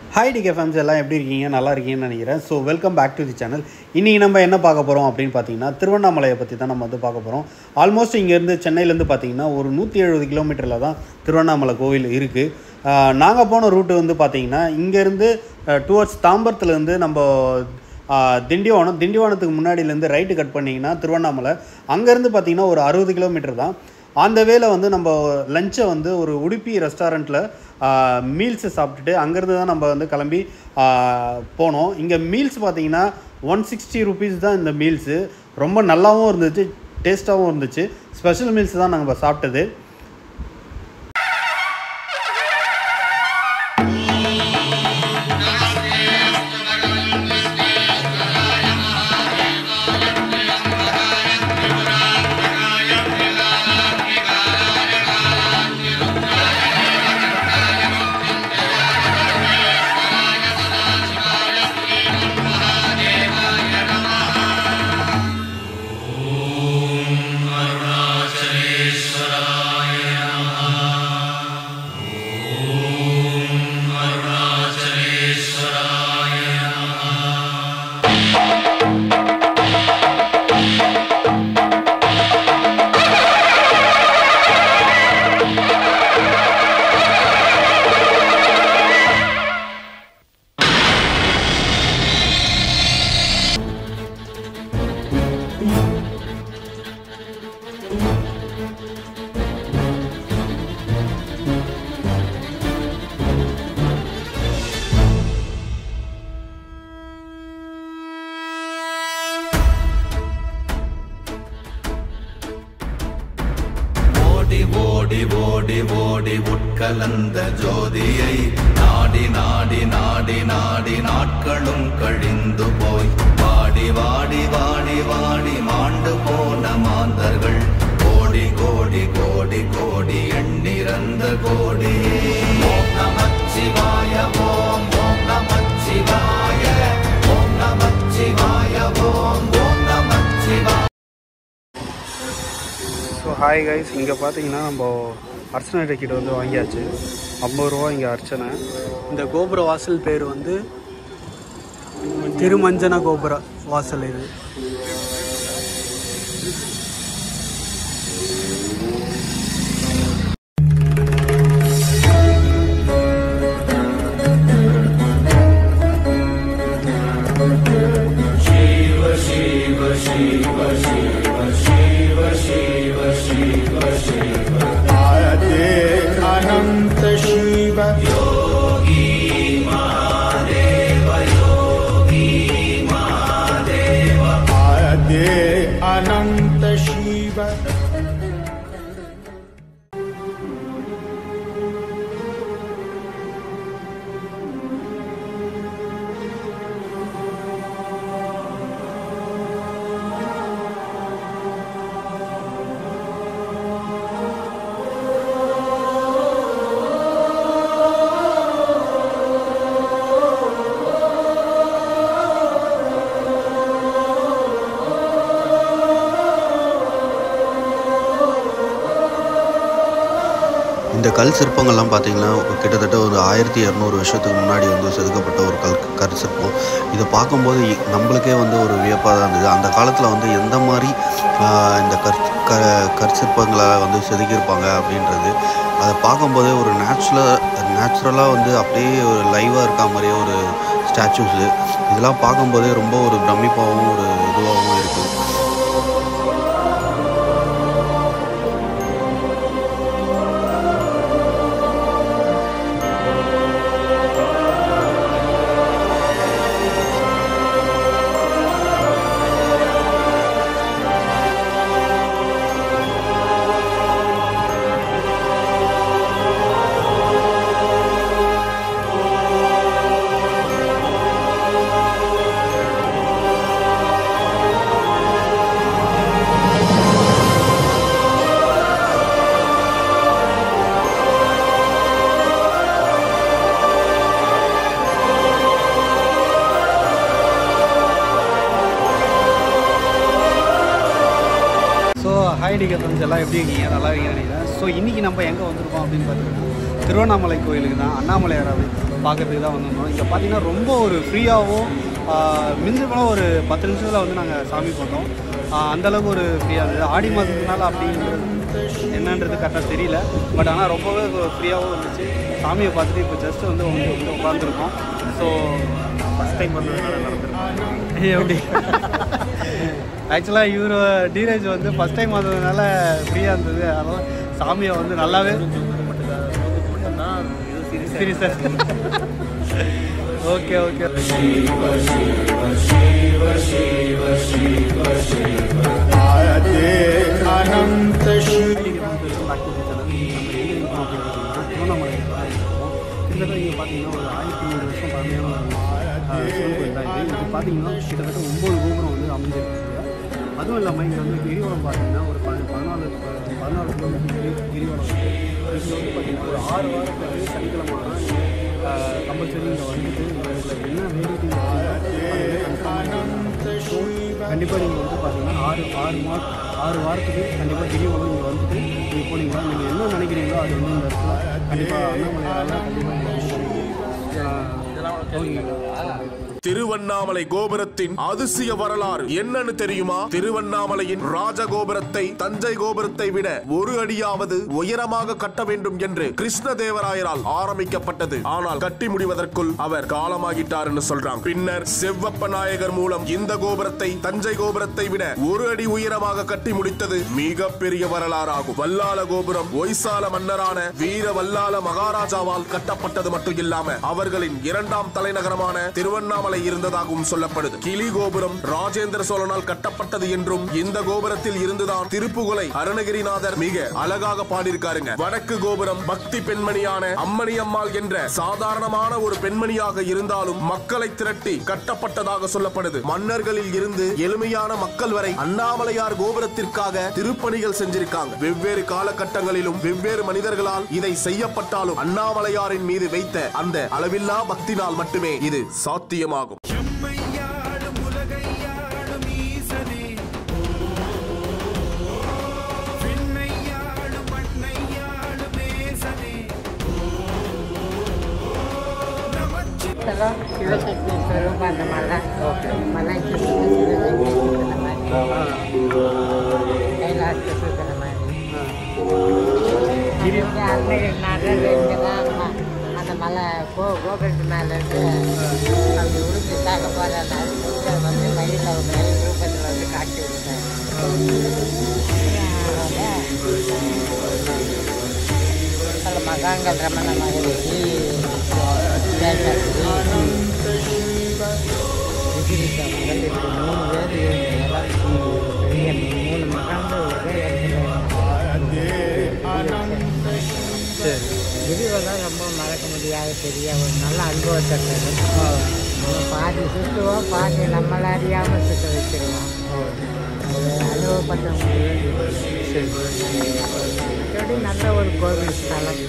Hi decay ஃபேம்ஸ் எல்லாம் எப்படி இருக்கீங்க நல்லா இருக்கீங்கன்னு நினைக்கிறேன் so welcome back to the channel இன்றைக்கி நம்ம என்ன பார்க்க போகிறோம் அப்படின்னு பார்த்தீங்கன்னா திருவண்ணாமலையை பற்றி தான் நம்ம வந்து பார்க்க போகிறோம் ஆல்மோஸ்ட் இங்கேருந்து சென்னையிலேருந்து பார்த்தீங்கன்னா ஒரு நூற்றி எழுபது கிலோமீட்டரில் தான் திருவண்ணாமலை கோவில் இருக்குது நாங்கள் போன ரூட்டு வந்து பார்த்தீங்கன்னா இங்கேருந்து டுவர்ட்ஸ் தாம்பரத்துலேருந்து நம்ம ஆஹ், திண்டிவனம் திண்டிவனத்துக்கு முன்னாடியிலேருந்து ரைட்டு கட் பண்ணிங்கன்னா திருவண்ணாமலை அங்கேருந்து பார்த்தீங்கன்னா ஒரு அறுபது கிலோமீட்டர் தான் அந்த வேல வந்து நம்ம லஞ்சை வந்து ஒரு உடுப்பி ரெஸ்டாரண்ட்டில் மீல்ஸை சாப்பிட்டுட்டு அங்கேருந்து தான் நம்ம வந்து கிளம்பி ஆஹ், போனோம் இங்கே மீல்ஸ் பார்த்தீங்கன்னா ஒன் சிக்ஸ்டி ருபீஸ் தான் இந்த மீல்ஸு ரொம்ப நல்லாவும் இருந்துச்சு டேஸ்ட்டாகவும் இருந்துச்சு ஸ்பெஷல் மீல்ஸ் தான் நாங்கள் சாப்பிட்டது ஓடி ஓடி ஓடி ஓடி உட்கலந்த ஜோதியை நாடி நாடி நாடி நாடி நாட்களும் கழிந்து போய் வாடி வாடி வாடி வாடி மாண்டு போன மாந்தர்கள் கோடி கோடி கோடி கோடி எண்ணிறந்த கோடி ஓம் நமச்சிவாய ஓம் ஓம் நமச்சிவாய ஓம் நமச்சிவாய ஓம் ஓம் நமச்சிவாய ஸோ ஹாய் கைஸ் இங்கே பார்த்தீங்கன்னா நம்ம அர்ச்சனை டிக்கெட் வந்து வாங்கியாச்சு ஐம்பது ரூபா இங்கே அர்ச்சனை இந்த கோபுர வாசல் பேர் வந்து திருமஞ்சன கோபுர வாசல் இது आयते अनन्त शिव योगी महादेव योगी महादेव आयते अनन्त शिव இந்த கல் சிற்பங்கள்லாம் பார்த்தீங்கன்னா கிட்டத்தட்ட ஒரு ஆயிரத்தி இரநூறு வருஷத்துக்கு முன்னாடி வந்து செதுக்கப்பட்ட ஒரு கல் கல் சிற்பம் இதை பார்க்கும்போது இ- நம்மளுக்கே வந்து ஒரு வியப்பாக தான் இருந்தது அந்த காலத்தில் வந்து எந்த மாதிரி ஆஹ், இந்த கற் க கற்சிற்பங்களை வந்து செதுக்கியிருப்பாங்க அப்படின்றது அதை பார்க்கும்போதே ஒரு நேச்சுரலாக நேச்சுரலாக வந்து அப்படியே ஒரு லைவாக இருக்க மாதிரியே ஒரு ஸ்டாச்சூஸு இதெல்லாம் பார்க்கும்போதே ரொம்ப ஒரு பிரமிப்பாகவும் ஒரு இதுவாகவும் இருக்குது ஹாய் டிகே ஃப்ரெண்ட்ஸ் எல்லாம் எப்படி இருக்கீங்க நல்லா இருக்கீங்க நினைக்கிறேன் ஸோ இன்றைக்கி நம்ம எங்கே வந்திருக்கோம் அப்படின்னு பார்த்தீங்கன்னா திருவண்ணாமலை கோயிலுக்கு தான் அண்ணாமலையார் பார்க்கறதுக்கு தான் வந்திருந்தோம் இங்கே பார்த்தீங்கன்னா ரொம்ப ஒரு ஃப்ரீயாகவும் மிஞ்சி போனால் ஒரு பத்து நிமிஷத்தில் வந்து நாங்கள் சாமி பார்த்தோம் ஆஹ் அந்த அளவுக்கு ஒரு ஃப்ரீயாக இருந்தது ஆடி மாதத்துனால அப்படின்றது என்னன்றது கரெக்டாக தெரியல பட் ஆனால் ரொம்பவே ஃப்ரீயாகவும் இருந்துச்சு சாமியை பார்த்துட்டு இப்போ ஜஸ்ட் வந்து வந்து வந்து உட்காந்துருக்கோம் ஸோ ஃபஸ்ட் டைம் வந்ததுனால நடந்திருக்கோம் எப்படி ஆக்சுவலாக இவர் டீரேஜ் வந்து ஃபஸ்ட் டைம் வந்ததுனால ஃப்ரீயாக இருந்தது அதனால் சாமியை வந்து நல்லாவே சீரியஸாக ஓகே ஓகே आयते अनन्त शिव திருவண்ணாமலை கிட்டத்தட்ட இங்கே பார்த்தீங்கன்னா ஒரு ஆயிரத்தி நூறு வருஷம் பழமையான ஒரு சிவன் கோயில் தான் இது இது பார்த்தீங்கன்னா கிட்டத்தட்ட ஒம்பது கோபுரம் வந்து அமைஞ்சிருக்கு அதுவும் இல்லாமல் இங்கே வந்து கிரிவலம் பார்த்தீங்கன்னா ஒரு பதி பதினாலு பதினாலு கிலோமீட்டர் கிரி கிரிவலம் இருக்குது இங்கே வந்து பார்த்தீங்கன்னா ஒரு ஆறு வாரத்துக்கு சனிக்கிழமை கம்பல்சரி இங்கே வந்துட்டு இதில் என்ன வேண்டிட்டு கண்டிப்பாக நீங்கள் வந்து பார்த்தீங்கன்னா ஆறு ஆறு மா ஆறு வாரத்துக்கு கண்டிப்பாக கிரிவலம் இங்கே வந்துட்டு நீங்கள் போனீங்கன்னா நீங்கள் என்ன நினைக்கிறீங்களோ அது வந்து இந்த இடத்துல கண்டிப்பாக அண்ணாமலையால் கண்டிப்பாக திருவண்ணாமலை கோபுரத்தின் அதிசய வரலாறு என்னன்னு தெரியுமா திருவண்ணாமலையின் ராஜகோபுரத்தை தஞ்சை கோபுரத்தை விட ஒரு அடியாவது உயரமாக கட்ட வேண்டும் என்று கிருஷ்ணதேவராயரால் ஆரம்பிக்கப்பட்டது ஆனால் கட்டி முடிவதற்குள் அவர் காலமாகிட்டார்னு சொல்றாங்க பின்னர் செவ்வப்ப நாயகர் மூலம் இந்த கோபுரத்தை தஞ்சை கோபுரத்தை விட ஒரு அடி உயரமாக கட்டி முடித்தது மிக பெரிய வரலாறாகும் வல்லால கோபுரம் ஒய்சால மன்னரான வீர வல்லால மகாராஜாவால் கட்டப்பட்டது மட்டும் இல்லாம அவர்களின் இரண்டாம் தலைநகரமான திருவண்ணாமலை இருந்ததாகவும் சொல்லப்படுது கிளி கோபுரம் ராஜேந்திர சோழனால் கட்டப்பட்டது என்றும் இந்த கோபுரத்தில் இருந்துதான் திருப்புகழை அருணகிரிநாதர் மிக அழகாக பாடியிருக்காருங்க வடக்கு கோபுரம் பக்தி பெண்மணியான அம்மணி அம்மாள் என்ற சாதாரணமான ஒரு பெண்மணியாக இருந்தாலும் மக்களை திரட்டி கட்டப்பட்டதாக சொல்லப்படுது மன்னர்களில் இருந்து எளிமையான மக்கள் வரை அண்ணாமலையார் கோபுரத்திற்காக திருப்பணிகள் செஞ்சிருக்காங்க வெவ்வேறு காலகட்டங்களிலும் வெவ்வேறு மனிதர்களால் இதை செய்யப்பட்டாலும் அண்ணாமலையாரின் மீது வைத்த அந்த அளவில்லா பக்தினால் மட்டுமே இது சாத்தியமாகும் இதெல்லாம் சிவசக்தி ஸ்வரூபம் அந்த மாதிரிலாம் மலைக்கு சிவசக்தி இருக்கிற மாதிரி கைலாசத்துக்கு இருக்கிற மாதிரி அது வந்து அருணகிரிநாதர் இங்கே தான் ம- அந்த மலை கோ கோபுரத்து மேலே இருந்து அப்படி உளுந்து தாக்க போகிறனால வந்து மயில் அவங்க ரூபத்தில் வந்து காட்சி விட்டார் பல மகான்கள் ரமண மகரிஷி வேதாத்ரி விஜிலிக்காமங்கள் இப்படி மூணு பேர் இவங்கெல்லாம் பெரிய மூணு மகான்கள் ஒரே இடத்துல சரி கிரிவலம் ரொம்ப மறக்க முடியாத பெரிய ஒரு நல்ல அனுபவத்தை தரும் நம்ம பாதி சுற்றுவோம் பாதி நம்மளை அறியாமல் சுற்ற வச்சிருவோம் அது அனுபவப்பட்டவங்களுக்கு சரி மற்றபடி நல்ல ஒரு கோவில் ஸ்தலம்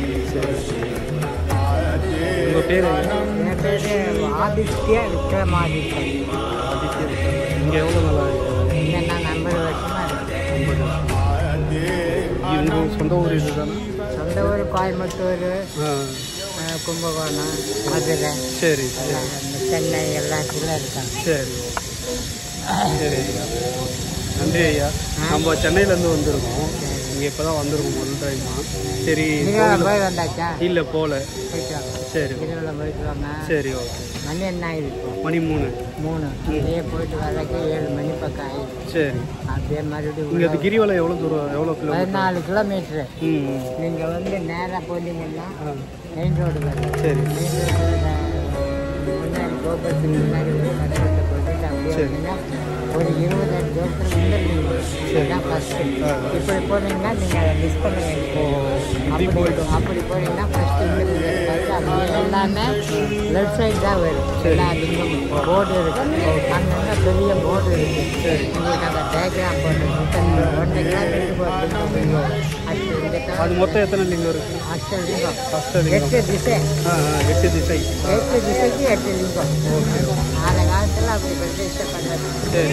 உங்கள் பேர் என் பேர் ஆதித்ய விக்ரமாதித்யன் இங்கே எவ்வளோ நல்லா இருக்கு இங்கே நான் ஐம்பது வருஷமாக இருக்கேன் உங்கள் சொந்த ஊர் இது தானே சொந்த ஊர் கோயம்புத்தூர் ஆ அஹ், கும்பகோணம் மதுரை சரி எல்லாம் இந்த சென்னை எல்லாத்துக்கும் இருக்காங்க சரி சரி ஐயா நன்றி ஐயா நம்ம சென்னையிலேருந்து வந்திருக்கோம் இங்கே இப்போ தான் வந்திருக்கோம் முதல் டைமாக சரி கிரிவலம் போய் வந்தாச்சா இல்லை போகல போயிட்டு வாங்க சரி கிரிவலம் போயிட்டு வாங்க சரி ஓகே மணி என்ன ஆயிடுச்சு மணி மூணு மூணு அப்படியே போயிட்டு வர்றதுக்கு ஏழு மணி பக்கம் ஆயிடுச்சு சரி அப்படியே மறுபடியும் இங்கே அது உள்ள கிரிவலம் எவ்வளோ தூரம் எவ்வளோ கிலோமீட்டர் பதினாலு கிலோமீட்ரு ம் ம். நீங்கள் வந்து நேராக போனீங்கன்னா ஆ மெயின் ரோடு வரும் சரி மெயின் ரோடு முன்னாடி கோபுரத்துக்கு முன்னாடி ஒரு மண்டபத்தை போட்டுட்டு அப்படியே சரி. வந்தீங்கன்னா ஒரு இருபது அடி தூரத்தில் வந்துடுவீங்க இதுதான் ஃபஸ்ட்டு ஆ. இப்படி போனீங்கன்னா நீங்கள் அதை மிஸ் பண்ண வேண்டியது அப்படி அப்படி போனீங்கன்னா ஃபஸ்ட்டு இந்த பார்த்து அப்படியே எல்லாமே லெஃப்ட் சைடு தான் வரும் எல்லா லிங்கம் போர்டு இருக்கு அங்கங்கே பெரிய போர்டு இருக்கு உங்களுக்கு அந்த டயக்ராம் போட்டு ஒன்றரை கிலோமீட்டர் போட்டு அது இந்த அது மொத்தம் எத்தனை லிங்கம் இருக்குது அஷ்டலிங்கம் அஷ்டலிங்கம் எட்டு திசை ஆ ஆ எட்டு திசை எட்டு திசைக்கு எட்டு லிங்கம் அந்த காலத்தில் அப்படி பிரதிஷ்டை பண்ணது சரி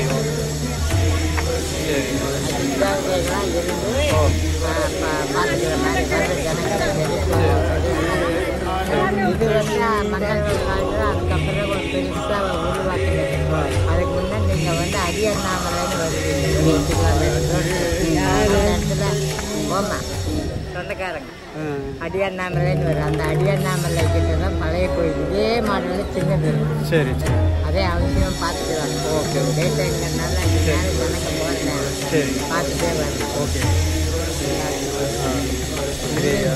சரி வித்தியாசங்கள்லாம் இருந்து பார்த்துக்கிற மாதிரி வர்ற ஜனங்களுக்கு தெரியும். இது வந்து மண்டலத்தில் காட்டுறோம் அதுக்கப்புறம் ஒரு பெருசாக உருவாக்குறது அதுக்கு முன்னே நீங்கள் வந்து அரியண்ணாமலைன்னு வருவீங்க அந்த இடத்துல ஓமா சொந்தக்காரங்க அடியண்ணாமலைன்னு வரும் அந்த அடியண்ணாமலை கிட்ட தான் பழைய கோயில் இதே மாடலில் சின்னது இருக்கு சரி சரி அதே அவசியம் பார்த்துட்டு வரணும் ஓகே டேட்டாங்கிறதுனால நேரம் ஜனங்க போகிறேன் சரி பார்த்துட்டே வரணும் ஓகே இது